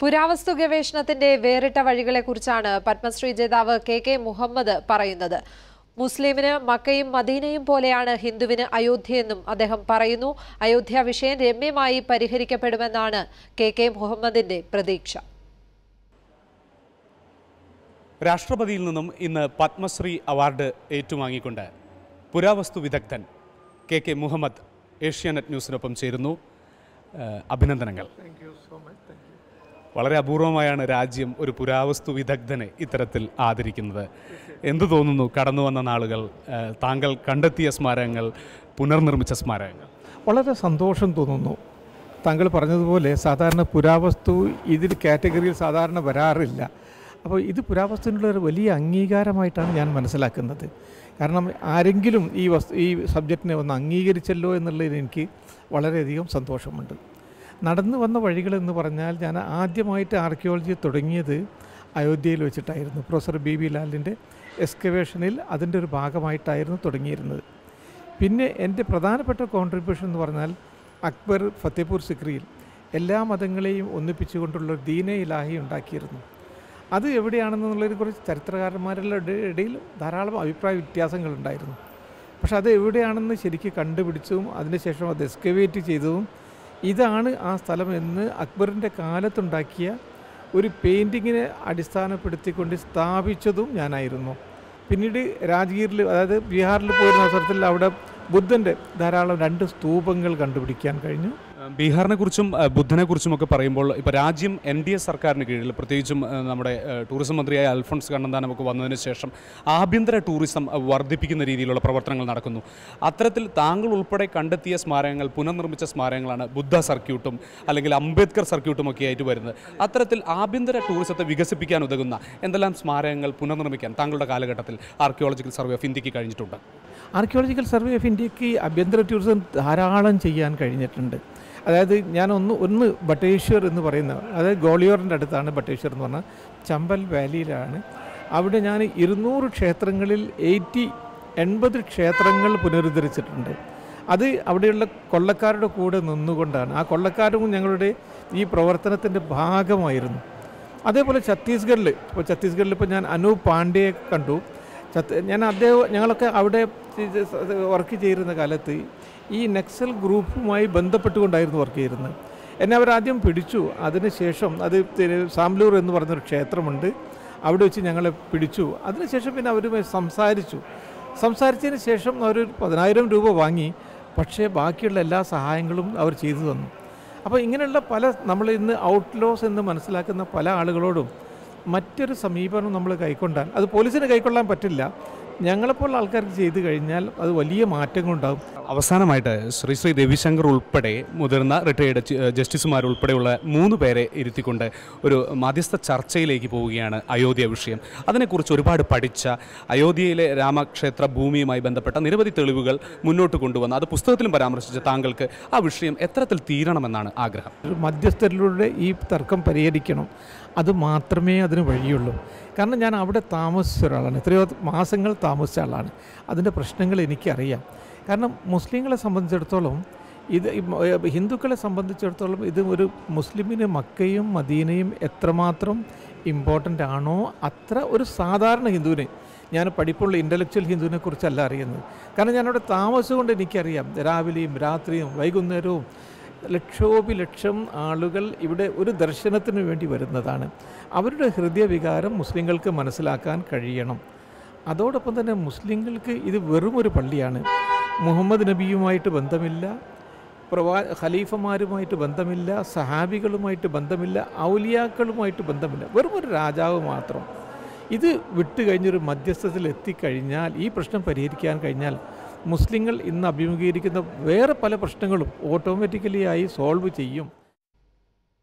പുരാവസ്തു ഗവേഷണത്തിന്റെ വേറിട്ട വഴികളെക്കുറിച്ചാണ് പത്മശ്രീ ജേതാവ് കെ കെ മുഹമ്മദ് പറയുന്നത് മുസ്ലിമിന് മക്കയും മദീനയും പോലെയാണ് ഹിന്ദുവിന് അയോധ്യയെന്നും അദ്ദേഹം പറയുന്നു അയോധ്യ വിഷയം രമ്യമായി പരിഹരിക്കപ്പെടുമെന്നാണ് കെ കെ മുഹമ്മദിന്റെ പ്രതീക്ഷ രാഷ്ട്രപതിയിൽ നിന്നും ഇന്ന് പത്മശ്രീ അവാർഡ് ഏറ്റുവാങ്ങിക്കൊണ്ട് പുരാവസ്തു വിദഗ്ധൻ കെ കെ മുഹമ്മദ് ഏഷ്യാനെറ്റ് ന്യൂസിനൊപ്പം ചേരുന്നു ഏഹ് അഭിനന്ദനങ്ങൾ വളരെ അപൂർവമായാണ് രാജ്യം ഒരു പുരാവസ്തു വിദഗ്ധനെ ഇത്തരത്തിൽ ആദരിക്കുന്നത് എന്തു തോന്നുന്നു കടന്നു വന്ന നാളുകൾ ഏഹ് താങ്കൾ കണ്ടെത്തിയ സ്മാരകങ്ങൾ പുനർനിർമ്മിച്ച സ്മാരകങ്ങൾ വളരെ സന്തോഷം തോന്നുന്നു താങ്കൾ പറഞ്ഞതുപോലെ സാധാരണ പുരാവസ്തു ഇതിൽ കാറ്റഗറിയിൽ സാധാരണ വരാറില്ല അപ്പോൾ ഇത് പുരാവസ്തുവിനുള്ള ഒരു വലിയ അംഗീകാരമായിട്ടാണ് ഞാൻ മനസ്സിലാക്കുന്നത് കാരണം ആരെങ്കിലും ഈ വസ്തു ഈ സബ്ജക്റ്റിനെ ഒന്ന് അംഗീകരിച്ചല്ലോ എന്നുള്ളതിൽ എനിക്ക് വളരെയധികം സന്തോഷമുണ്ട് നടന്നു വന്ന വഴികൾ എന്ന് പറഞ്ഞാൽ ഞാൻ ആദ്യമായിട്ട് ആർക്കിയോളജി തുടങ്ങിയത് അയോധ്യയിൽ വെച്ചിട്ടായിരുന്നു പ്രൊഫസർ ബി ബി ലാലിൻ്റെ എക്സ്കവേഷനിൽ അതിൻ്റെ ഒരു ഭാഗമായിട്ടായിരുന്നു തുടങ്ങിയിരുന്നത് പിന്നെ എൻ്റെ പ്രധാനപ്പെട്ട കോൺട്രിബ്യൂഷൻ എന്ന് പറഞ്ഞാൽ അക്ബർ ഫത്തേപൂർ സിക്രിയിൽ എല്ലാ മതങ്ങളെയും ഒന്നിപ്പിച്ചുകൊണ്ടുള്ള ഒരു ദീന ഇലാഹി ഉണ്ടാക്കിയിരുന്നു അത് എവിടെയാണെന്നുള്ളതിനെ കുറിച്ച് ചരിത്രകാരന്മാരുടെ ഇട- ഇടയിൽ ധാരാളം അഭിപ്രായ വ്യത്യാസങ്ങളുണ്ടായിരുന്നു പക്ഷെ അത് എവിടെയാണെന്ന് ശരിക്ക് കണ്ടുപിടിച്ചതും അതിനുശേഷം അത് എക്സ്കവേറ്റ് ചെയ്തതും ഇതാണ് ആ സ്ഥലം എന്ന് അക്ബറിൻ്റെ കാലത്തുണ്ടാക്കിയ ഒരു പെയിൻറ്റിങ്ങിനെ അടിസ്ഥാനപ്പെടുത്തിക്കൊണ്ട് സ്ഥാപിച്ചതും ഞാനായിരുന്നു പിന്നീട് രാജഗീറിൽ അതായത് ബീഹാറിൽ പോയിരുന്ന അവസരത്തിൽ അവിടെ ബുദ്ധൻ്റെ ധാരാളം രണ്ട് സ്തൂപങ്ങൾ കണ്ടുപിടിക്കാൻ കഴിഞ്ഞു ഏഹ് ബീഹാറിനെ കുറിച്ചും ഏഹ് ബുദ്ധനെ കുറിച്ചും ഒക്കെ പറയുമ്പോൾ ഇപ്പോൾ രാജ്യം എൻ ഡി എ സർക്കാരിന് കീഴിൽ പ്രത്യേകിച്ചും ഏഹ് നമ്മുടെ ഏഹ് ടൂറിസം മന്ത്രിയായ അൽഫോൺസ് കണ്ണന്താനമൊക്കെ വന്നതിന് ശേഷം ആഭ്യന്തര ടൂറിസം ഏഹ് വർദ്ധിപ്പിക്കുന്ന രീതിയിലുള്ള പ്രവർത്തനങ്ങൾ നടക്കുന്നു അത്തരത്തിൽ താങ്കൾ ഉൾപ്പെടെ കണ്ടെത്തിയ സ്മാരകങ്ങൾ പുനർനിർമ്മിച്ച സ്മാരകങ്ങളാണ് ബുദ്ധ സർക്യൂട്ടും അല്ലെങ്കിൽ അംബേദ്കർ സർക്യൂട്ടും ഒക്കെ ആയിട്ട് വരുന്നത് അത്തരത്തിൽ ആഭ്യന്തര ടൂറിസത്തെ വികസിപ്പിക്കാൻ ഉതകുന്ന എന്തെല്ലാം സ്മാരകങ്ങൾ പുനർനിർമ്മിക്കാൻ താങ്കളുടെ കാലഘട്ടത്തിൽ ആർക്കിയോളജിക്കൽ സർവേ ഓഫ് ഇന്ത്യക്ക് കഴിഞ്ഞിട്ടുണ്ട് ആർക്കിയോളജിക്കൽ സർവേ ഓഫ് ഇന്ത്യക്ക് ആഭ്യന്തര ടൂറിസം ധാരാളം ചെയ്യാൻ കഴിഞ്ഞിട്ടുണ്ട് അതായത് ഞാൻ ഒന്ന് ഒന്ന് ബട്ടേശ്വർ എന്ന് പറയുന്ന അതായത് ഗോളിയോറിൻ്റെ അടുത്താണ് ബട്ടേശ്വർ എന്ന് പറഞ്ഞാൽ ചമ്പൽ വാലിയിലാണ് അവിടെ ഞാൻ ഇരുന്നൂറ് ക്ഷേത്രങ്ങളിൽ എയ്റ്റി എൺപത് ക്ഷേത്രങ്ങൾ പുനരുദ്ധരിച്ചിട്ടുണ്ട് അത് അവിടെയുള്ള കൊള്ളക്കാരുടെ കൂടെ നിന്നുകൊണ്ടാണ് ആ കൊള്ളക്കാരും ഞങ്ങളുടെ ഈ പ്രവർത്തനത്തിൻ്റെ ഭാഗമായിരുന്നു അതേപോലെ ഛത്തീസ്ഗഡിൽ ഇപ്പോൾ ഛത്തീസ്ഗഡിൽ ഇപ്പോൾ ഞാൻ അനൂപ് പാണ്ഡെയെ കണ്ടു ഛത്ത് ഞാൻ അദ്ദേഹം ഞങ്ങളൊക്കെ അവിടെ വർക്ക് ചെയ്യുന്ന കാലത്ത് ഈ നക്സൽ ഗ്രൂപ്പുമായി ബന്ധപ്പെട്ടുകൊണ്ടായിരുന്നു വർക്ക് ചെയ്യുന്നത് എന്നെ അവരാദ്യം പിടിച്ചു അതിനുശേഷം അത് തിരു- സാംലൂർ എന്ന് പറഞ്ഞൊരു ക്ഷേത്രമുണ്ട് അവിടെ വെച്ച് ഞങ്ങളെ പിടിച്ചു അതിനുശേഷം പിന്നെ അവരുമായി സംസാരിച്ചു സംസാരിച്ചതിന് ശേഷം അവർ പതിനായിരം രൂപ വാങ്ങി പക്ഷേ ബാക്കിയുള്ള എല്ലാ സഹായങ്ങളും അവർ ചെയ്തു തന്നു അപ്പോൾ ഇങ്ങനെയുള്ള പല നമ്മൾ ഇന്ന് ഔട്ട്ലോസ് എന്ന് മനസ്സിലാക്കുന്ന പല ആളുകളോടും മറ്റൊരു സമീപനം നമ്മൾ കൈക്കൊണ്ടാൽ അത് പോലീസിന് കൈക്കൊള്ളാൻ പറ്റില്ല ഞങ്ങളെപ്പോലുള്ള ആൾക്കാർക്ക് ചെയ്തു കഴിഞ്ഞാൽ അത് വലിയ മാറ്റങ്ങളുണ്ടാകും അവസാനമായിട്ട് ശ്രീ ശ്രീ രവിശങ്കർ ഉൾപ്പെടെ മുതിർന്ന റിട്ടയേർഡ് ജസ്റ്റിസുമാർ ഉൾപ്പെടെയുള്ള മൂന്ന് പേരെ ഇരുത്തിക്കൊണ്ട് ഒരു മധ്യസ്ഥ ചർച്ചയിലേക്ക് പോവുകയാണ് അയോധ്യ വിഷയം അതിനെക്കുറിച്ച് ഒരുപാട് പഠിച്ച അയോധ്യയിലെ രാമക്ഷേത്ര ഭൂമിയുമായി ബന്ധപ്പെട്ട നിരവധി തെളിവുകൾ മുന്നോട്ട് കൊണ്ടുവന്ന അത് പുസ്തകത്തിലും പരാമർശിച്ച താങ്കൾക്ക് ആ വിഷയം എത്രത്തിൽ തീരണമെന്നാണ് ആഗ്രഹം ഒരു മധ്യസ്ഥരിലൂടെ ഈ തർക്കം പരിഹരിക്കണം അത് മാത്രമേ അതിന് വഴിയുള്ളൂ കാരണം ഞാൻ അവിടെ താമസിച്ച ഒരാളാണ് എത്രയോ മാസങ്ങൾ താമസിച്ച ആളാണ് അതിൻ്റെ പ്രശ്നങ്ങൾ എനിക്കറിയാം കാരണം മുസ്ലിങ്ങളെ സംബന്ധിച്ചിടത്തോളം ഇത് ഈ മ- ഏ, ഹിന്ദുക്കളെ സംബന്ധിച്ചിടത്തോളം ഇത് ഒരു മുസ്ലിമിന് മക്കയും മദീനയും എത്രമാത്രം ഇമ്പോർട്ടൻ്റ് ആണോ അത്ര ഒരു സാധാരണ ഹിന്ദുവിന് ഞാൻ പഠിപ്പുള്ള ഇൻ്റലക്ച്വൽ ഹിന്ദുവിനെ കുറിച്ചല്ല അറിയുന്നത് കാരണം ഞാനവിടെ താമസിച്ചുകൊണ്ട് എനിക്കറിയാം രാവിലെയും രാത്രിയും വൈകുന്നേരവും ലക്ഷോപിലക്ഷം ആളുകൾ ഇവിടെ ഒരു ദർശനത്തിന് വേണ്ടി വരുന്നതാണ് അവരുടെ ഹൃദയവികാരം മുസ്ലിങ്ങൾക്ക് മനസ്സിലാക്കാൻ കഴിയണം അതോടൊപ്പം തന്നെ മുസ്ലിങ്ങൾക്ക് ഇത് വെറും ഒരു പള്ളിയാണ് മുഹമ്മദ് നബിയുമായിട്ട് ബന്ധമില്ല പ്രവാ ഖലീഫമാരുമായിട്ട് ബന്ധമില്ല സഹാബികളുമായിട്ട് ബന്ധമില്ല ഔലിയാക്കളുമായിട്ട് ബന്ധമില്ല വെറും ഒരു രാജാവ് മാത്രം ഇത് വിട്ട് കഴിഞ്ഞൊരു മധ്യസ്ഥത്തിൽ എത്തിക്കഴിഞ്ഞാൽ ഈ പ്രശ്നം പരിഹരിക്കാൻ കഴിഞ്ഞാൽ മുസ്ലിങ്ങൾ ഇന്ന് അഭിമുഖീകരിക്കുന്ന വേറെ പല പ്രശ്നങ്ങളും ഓട്ടോമാറ്റിക്കലി ആയി സോൾവ് ചെയ്യും